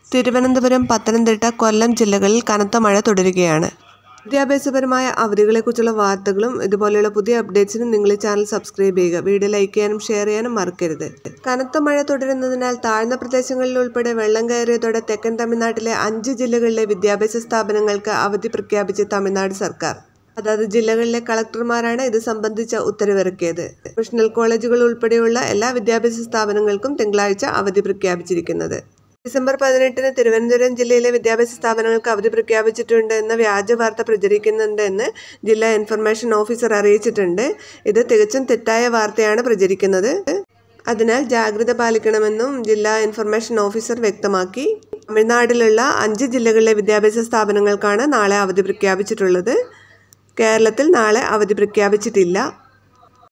തിരുവനന്തപുരം പത്തനംതിട്ട കൊല്ലം ജില്ലകളിൽ കനത്ത മഴ തുടരുകയാണ് വിദ്യാഭ്യാസപരമായ അവധികളെക്കുറിച്ചുള്ള വാർത്തകളും ഇതുപോലെയുള്ള പുതിയ അപ്ഡേറ്റ്സിനും നിങ്ങൾ ഈ ചാനൽ സബ്സ്ക്രൈബ് ചെയ്യുക വീഡിയോ ലൈക്ക് ചെയ്യാനും ഷെയർ ചെയ്യാനും മറക്കരുത് കനത്ത മഴ തുടരുന്നതിനാൽ താഴ്ന്ന പ്രദേശങ്ങളിൽ ഉൾപ്പെടെ വെള്ളം കയറിയതോടെ തെക്കൻ തമിഴ്നാട്ടിലെ അഞ്ച് ജില്ലകളിലെ വിദ്യാഭ്യാസ സ്ഥാപനങ്ങൾക്ക് അവധി പ്രഖ്യാപിച്ച് തമിഴ്നാട് സർക്കാർ അതാത് ജില്ലകളിലെ കളക്ടർമാരാണ് ഇത് സംബന്ധിച്ച ഉത്തരവിറക്കിയത് പ്രൊഫഷണൽ കോളേജുകൾ ഉൾപ്പെടെയുള്ള എല്ലാ വിദ്യാഭ്യാസ സ്ഥാപനങ്ങൾക്കും തിങ്കളാഴ്ച അവധി പ്രഖ്യാപിച്ചിരിക്കുന്നത് ഡിസംബർ പതിനെട്ടിന് തിരുവനന്തപുരം ജില്ലയിലെ വിദ്യാഭ്യാസ സ്ഥാപനങ്ങൾക്ക് അവധി പ്രഖ്യാപിച്ചിട്ടുണ്ട് എന്ന വ്യാജ വാർത്ത പ്രചരിക്കുന്നുണ്ട് എന്ന് ജില്ലാ ഇൻഫർമേഷൻ ഓഫീസർ അറിയിച്ചിട്ടുണ്ട് ഇത് തികച്ചും തെറ്റായ വാർത്തയാണ് പ്രചരിക്കുന്നത് അതിനാൽ ജാഗ്രത പാലിക്കണമെന്നും ജില്ലാ ഇൻഫർമേഷൻ ഓഫീസർ വ്യക്തമാക്കി തമിഴ്നാട്ടിലുള്ള അഞ്ച് ജില്ലകളിലെ വിദ്യാഭ്യാസ സ്ഥാപനങ്ങൾക്കാണ് നാളെ അവധി പ്രഖ്യാപിച്ചിട്ടുള്ളത് കേരളത്തിൽ നാളെ അവധി പ്രഖ്യാപിച്ചിട്ടില്ല